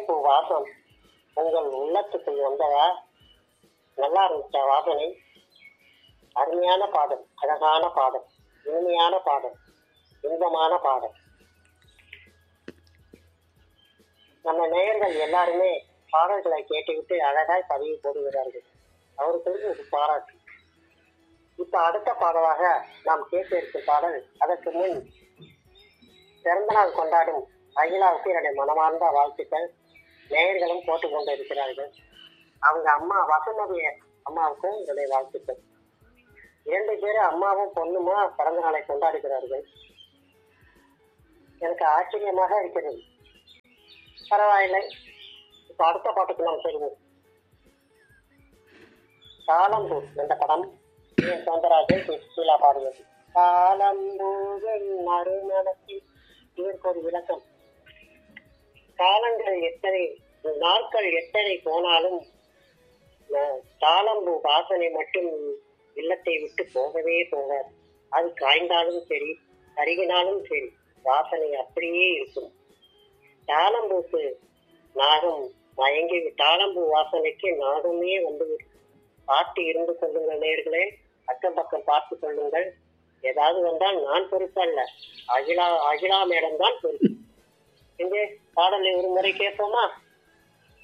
முல்லைப்பூ வாசம் உங்கள் உள்ளத்துக்குள் வந்ததா நல்லா இருந்துச்சா வாசனை அருமையான பாடல் அழகான பாடல் இனிமையான பாடல் இன்பமான பாடல் நம்ம நேயர்கள் எல்லாருமே பாடல்களை கேட்டுவிட்டு அழகாய் பதிவு போடுகிறார்கள் அவர்களுக்கு ஒரு பாராட்டு இப்ப அடுத்த பாடலாக நாம் கேட்க இருக்கும் பாடல் அதற்கு முன் பிறந்தநாள் கொண்டாடும் அகிலாவுக்கு என்னுடைய மனமார்ந்த வாழ்த்துக்கள் நேயர்களும் போட்டுக் கொண்டு இருக்கிறார்கள் அவங்க அம்மா வசுமதி அம்மாவுக்கும் என்னுடைய வாழ்த்துக்கள் இரண்டு பேரும் அம்மாவும் பொண்ணுமா பிறந்த நாளை கொண்டாடுகிறார்கள் எனக்கு ஆச்சரியமாக இருக்கிறது பரவாயில்லை இப்ப அடுத்த பாட்டுக்கு நாம் செல்வோம் காலம்பூர் என்ற படம் T. N. Soundararajan P. Susheela பாடியது காலம்பூவின் நறுமணத்தில் இதற்கு ஒரு விளக்கம் காலங்கள் எத்தனை நாட்கள் எத்தனை போனாலும் ந- தாளம்பூ வாசனை மட்டும் இல்லத்தை விட்டு போகவே போகாது அது காய்ந்தாலும் சரி கருகினாலும் சரி வாசனை அப்படியே இருக்கும் தாளம்பூக்கு நாகம் மயங்கி தாளம்பூ வாசனைக்கு நாகமே வந்துவிடும் பார்த்து இருந்து கொள்ளுங்கள் நேர்களே அக்கம் பக்கம் பார்த்து கொள்ளுங்கள் ஏதாவது வந்தால் நான் பொறுப்பல்ல அகிலா அகிலா மேடம் தான் பொறுப்பு இங்கே பாடலை ஒரு முறை கேட்போமா